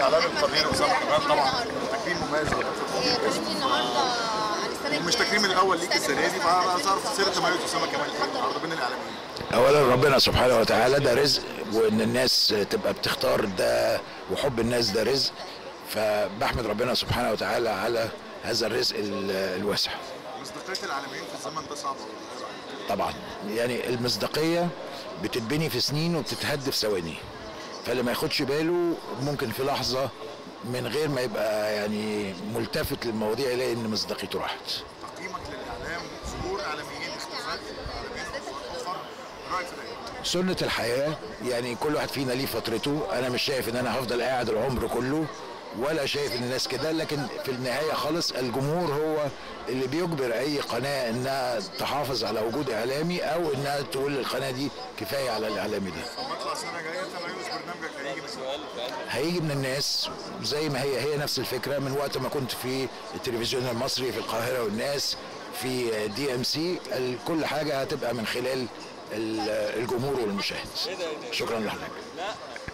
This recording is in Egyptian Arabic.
الاعلامي القدير اسامه كمال طبعا تكريم مميز جدا كلمني النهارده عن السنه ومش تكريم الاول ليك السنه دي فظهرت سيره تميز اسامه كمال النهارده بين الاعلاميين اولا ربنا سبحانه وتعالى ده رزق وان الناس تبقى بتختار ده وحب الناس ده رزق فبحمد ربنا سبحانه وتعالى على هذا الرزق ال- الواسع مصداقيه الاعلاميين في الزمن ده صعبه والله. طبعا يعني المصداقيه بتتبني في سنين وبتتهد في ثواني فاللي ما ياخدش باله ممكن في لحظه من غير ما يبقى يعني ملتفت للمواضيع يلاقي ان مصداقيته راحت تقييمك للاعلام ظهور اعلاميين اختفاء اعلاميين اخر رايك في ده سنة الحياة يعني كل واحد فينا ليه فترته أنا مش شايف إن أنا هفضل قاعد العمر كله ولا شايف إن الناس كده لكن في النهاية خالص الجمهور هو اللي بيجبر أي قناة إنها تحافظ على وجود إعلامي أو إنها تقول القناة دي كفاية على الإعلامي ده مطلع سنه جايه تميز برنامجك هيجي من هيجي من الناس زي ما هي هي نفس الفكرة من وقت ما كنت في التلفزيون المصري في القاهرة والناس في دي ام سي كل حاجة هتبقى من خلال ال- الجمهور والمشاهد شكرا لحضرتك